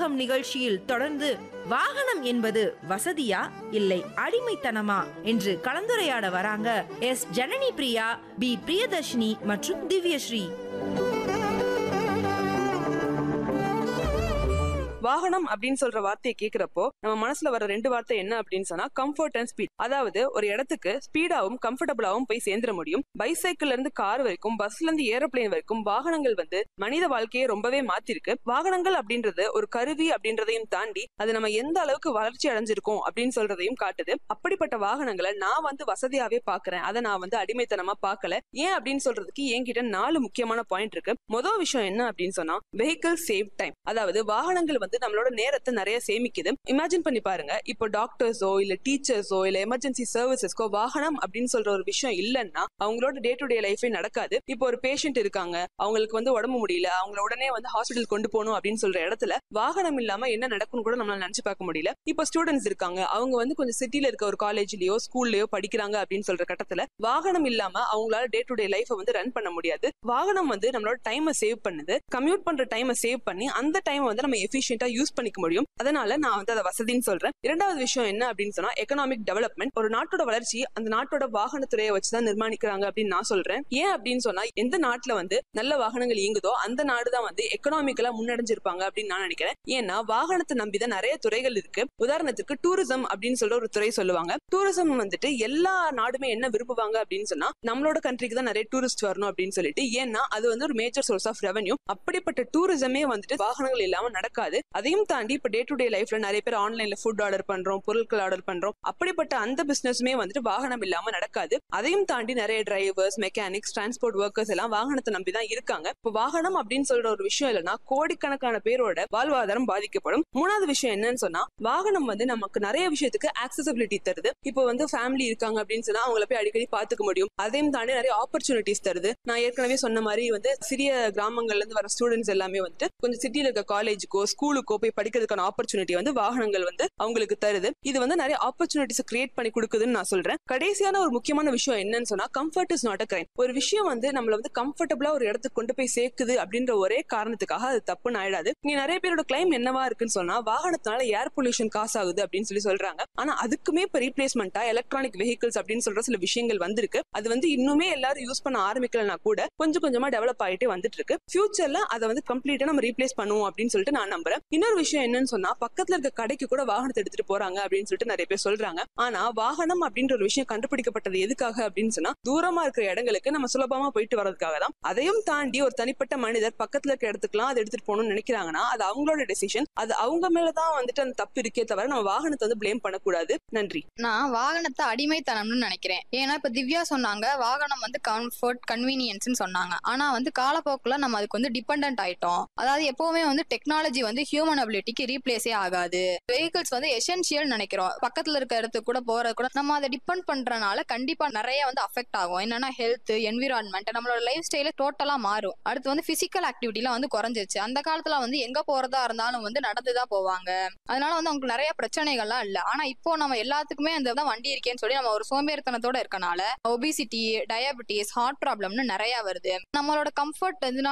உலகம் நிகழ்ச்சியில் தொடர்ந்து வாகனம் என்பது வசதியா இல்லை அடிமைத்தனமா என்று கலந்துரையாட வராங்க எஸ் ஜனனி பிரியா பி பிரியதர்ஷினி மற்றும் திவ்யஸ்ரீ வாகனம் அப்படின்னு சொல்ற வார்த்தையை கேக்குறப்போ நம்ம மனசுல வர ரெண்டு வார்த்தை என்ன அப்படின்னு சொன்னா கம்ஃபர்ட் அண்ட் ஸ்பீட் அதாவது ஒரு இடத்துக்கு ஸ்பீடாவும் கம்ஃபர்டபுளாவும் போய் சேர்ந்துட முடியும் பைசைக்கிள்ல இருந்து கார் வரைக்கும் பஸ்ல இருந்து ஏரோப்ளேன் வரைக்கும் வாகனங்கள் வந்து மனித வாழ்க்கையை ரொம்பவே மாத்திருக்கு வாகனங்கள் அப்படின்றது ஒரு கருவி அப்படின்றதையும் தாண்டி அது நம்ம எந்த அளவுக்கு வளர்ச்சி அடைஞ்சிருக்கோம் அப்படின்னு சொல்றதையும் காட்டுது அப்படிப்பட்ட வாகனங்களை நான் வந்து வசதியாவே பாக்குறேன் அதை நான் வந்து அடிமைத்தனமா பார்க்கல ஏன் அப்படின்னு சொல்றதுக்கு என்கிட்ட நாலு முக்கியமான பாயிண்ட் இருக்கு மொதல் விஷயம் என்ன அப்படின்னு சொன்னா வெஹிக்கிள் சேவ் டைம் அதாவது வாகனங்கள் வந்து நம்மளோட நேரத்தை நிறைய சேமிக்குது இமேஜின் பண்ணி பாருங்க இப்போ டாக்டர்ஸோ இல்ல டீச்சர்ஸோ இல்ல எமர்ஜென்சி சர்வீசஸ்க்கோ வாகனம் அப்படின்னு சொல்ற ஒரு விஷயம் இல்லைன்னா அவங்களோட டே டு டே லைஃபே நடக்காது இப்போ ஒரு பேஷண்ட் இருக்காங்க அவங்களுக்கு வந்து உடம்பு முடியல அவங்கள உடனே வந்து ஹாஸ்பிட்டல் கொண்டு போகணும் அப்படின்னு சொல்ற இடத்துல வாகனம் இல்லாம என்ன நடக்கும்னு கூட நம்மளால நினைச்சு பார்க்க முடியல இப்போ ஸ்டூடெண்ட்ஸ் இருக்காங்க அவங்க வந்து கொஞ்சம் சிட்டில இருக்க ஒரு காலேஜ்லயோ ஸ்கூல்லயோ படிக்கிறாங்க அப்படின்னு சொல்ற கட்டத்துல வாகனம் இல்லாம அவங்களால டே டு டே லைஃபை வந்து ரன் பண்ண முடியாது வாகனம் வந்து நம்மளோட டைமை சேவ் பண்ணுது கம்யூட் பண்ற டைமை சேவ் பண்ணி அந்த டைமை வந்து நம்ம எஃபிஷியன்டா யூஸ் பண்ணிக்க முடியும் அதனால நான் வந்து அதை வசதின்னு சொல்றேன் இரண்டாவது விஷயம் என்ன அப்படின்னு சொன்னா எக்கனாமிக் டெவலப்மெண்ட் ஒரு நாட்டோட வளர்ச்சி அந்த நாட்டோட வாகனத்துறையை வச்சுதான் நிர்மாணிக்கிறாங்க அப்படின்னு நான் சொல்றேன் ஏன் அப்படின்னு சொன்னா எந்த நாட்டுல வந்து நல்ல வாகனங்கள் இயங்குதோ அந்த நாடு தான் வந்து எக்கனாமிக்கலா முன்னடைஞ்சிருப்பாங்க அப்படின்னு நான் நினைக்கிறேன் ஏன்னா வாகனத்தை நம்பிதான் நிறைய துறைகள் இருக்கு உதாரணத்துக்கு டூரிசம் அப்படின்னு சொல்ற ஒரு துறை சொல்லுவாங்க டூரிசம் வந்துட்டு எல்லா நாடுமே என்ன விரும்புவாங்க அப்படின்னு சொன்னா நம்மளோட கண்ட்ரிக்கு தான் நிறைய டூரிஸ்ட் வரணும் அப்படின்னு சொல்லிட்டு ஏன்னா அது வந்து ஒரு மேஜர் சோர்ஸ் ஆஃப் ரெவன்யூ அப்படிப்பட்ட டூரிசமே வந்துட்டு வாகனங்கள் இல்லாம நடக்காது அதையும் தாண்டி இப்ப டே டு டே லைஃப்ல நிறைய பேர் ஆன்லைன்ல ஃபுட் ஆர்டர் பண்றோம் பொருட்கள் ஆர்டர் பண்றோம் அப்படிப்பட்ட அந்த பிசினஸ்மே வந்துட்டு வாகனம் இல்லாம நடக்காது அதையும் தாண்டி நிறைய டிரைவர்ஸ் மெக்கானிக்ஸ் டிரான்ஸ்போர்ட் ஒர்க்கர்ஸ் எல்லாம் வாகனத்தை நம்பி தான் இருக்காங்க இப்போ வாகனம் அப்படின்னு சொல்ற ஒரு விஷயம் இல்லைன்னா கோடிக்கணக்கான பேரோட வாழ்வாதாரம் பாதிக்கப்படும் மூணாவது விஷயம் என்னன்னு சொன்னா வாகனம் வந்து நமக்கு நிறைய விஷயத்துக்கு ஆக்சசிபிலிட்டி தருது இப்போ வந்து ஃபேமிலி இருக்காங்க அப்படின்னு சொன்னா அவங்கள போய் அடிக்கடி பாத்துக்க முடியும் அதையும் தாண்டி நிறைய ஆப்பர்ச்சுனிட்டிஸ் தருது நான் ஏற்கனவே சொன்ன மாதிரி வந்து சிறிய கிராமங்கள்ல இருந்து வர ஸ்டூடெண்ட்ஸ் எல்லாமே வந்துட்டு கொஞ்சம் சிட்டில இருக்க காலேஜுக்கோ ஸ்கூலுக்கோ போய் படிக்கிறதுக்கான ஆப்பர்ச்சுனிட்டி வந்து வாகனங்கள் வந்து அவங்களுக்கு தருது இது வந்து நிறைய ஆப்பர்ச்சுனிட்டிஸ் கிரியேட் பண்ணி கொடுக்குதுன்னு நான் சொல்றேன் கடைசியான ஒரு முக்கியமான விஷயம் என்னன்னு சொன்னா comfort is not a crime ஒரு விஷயம் வந்து நம்மள வந்து கம்ஃபர்டபுளா ஒரு இடத்துக்கு கொண்டு போய் சேர்க்குது அப்படின்ற ஒரே காரணத்துக்காக அது தப்புன்னு ஆயிடாது நீ நிறைய பேரோட கிளைம் என்னவா இருக்குன்னு சொன்னா வாகனத்தினால ஏர் பொல்யூஷன் காசு ஆகுது அப்படின்னு சொல்லி சொல்றாங்க ஆனா அதுக்குமே இப்ப ரீப்ளேஸ்மெண்டா எலக்ட்ரானிக் வெஹிக்கிள்ஸ் அப்படின்னு சொல்ற சில விஷயங்கள் வந்திருக்கு அது வந்து இன்னுமே எல்லாரும் யூஸ் பண்ண ஆரம்பிக்கலனா கூட கொஞ்சம் கொஞ்சமா டெவலப் ஆயிட்டே வந்துட்டு இருக்கு ஃபியூச்சர்ல அதை வந்து கம்ப்ளீட்டா நம்ம ரீப்ளேஸ் பண்ணுவோம் அப்படின்னு சொல்லிட்டு நான் நம்புறேன் இன்னொரு விஷயம் என்னன்னு சொன்னா பக்கத்துல இருக்க கடைக்கு கூட வாகனத்தை எடுத்துட்டு போறாங்க அப்படின்னு சொல்லிட்டு நிறைய பேர் சொல்றாங்க ஆனா வாகனம் அப்படின்ற ஒரு விஷயம் கண்டுபிடிக்கப்பட்டது எதுக்காக அப்படின்னு சொன்னா தூரமா இருக்கிற இடங்களுக்கு நம்ம சுலபமா போயிட்டு வரதுக்காக தான் அதையும் தாண்டி ஒரு தனிப்பட்ட மனிதர் பக்கத்துல இருக்க இடத்துக்குலாம் அதை எடுத்துட்டு போகணும்னு நினைக்கிறாங்கன்னா அது அவங்களோட டெசிஷன் அது அவங்க மேலதான் வந்துட்டு அந்த தப்பு இருக்கே தவிர நம்ம வாகனத்தை வந்து பிளேம் பண்ணக்கூடாது நன்றி நான் வாகனத்தை அடிமைத்தனம்னு நினைக்கிறேன் ஏன்னா இப்ப திவ்யா சொன்னாங்க வாகனம் வந்து கம்ஃபர்ட் கன்வீனியன்ஸ்னு சொன்னாங்க ஆனா வந்து காலப்போக்குல நம்ம அதுக்கு வந்து டிபெண்ட் ஆயிட்டோம் அதாவது எப்பவுமே வந்து டெக்னாலஜி வந்து ஹியூமன் அபிலிட்டிக்கு ரீப்ளேஸே ஆகாது வெஹிக்கிள்ஸ் வந்து எசென்சியல் நினைக்கிறோம் பக்கத்துல இருக்க இடத்துக்கு கூட போறது கூட நம்ம அதை டிபெண்ட் பண்றனால கண்டிப்பா நிறைய வந்து அஃபெக்ட் ஆகும் என்னன்னா ஹெல்த் என்விரான்மெண்ட் நம்மளோட லைஃப் ஸ்டைல டோட்டலா மாறும் அடுத்து வந்து பிசிக்கல் ஆக்டிவிட்டிலாம் வந்து குறைஞ்சிருச்சு அந்த காலத்துல வந்து எங்க போறதா இருந்தாலும் வந்து நடந்துதான் போவாங்க அதனால வந்து அவங்களுக்கு நிறைய பிரச்சனைகள்லாம் இல்ல ஆனா இப்போ நம்ம எல்லாத்துக்குமே அந்த தான் வண்டி இருக்கேன்னு சொல்லி நம்ம ஒரு சோம்பேறித்தனத்தோட இருக்கனால ஒபிசிட்டி டயபிட்டிஸ் ஹார்ட் ப்ராப்ளம்னு நிறைய வருது நம்மளோட கம்ஃபர்ட்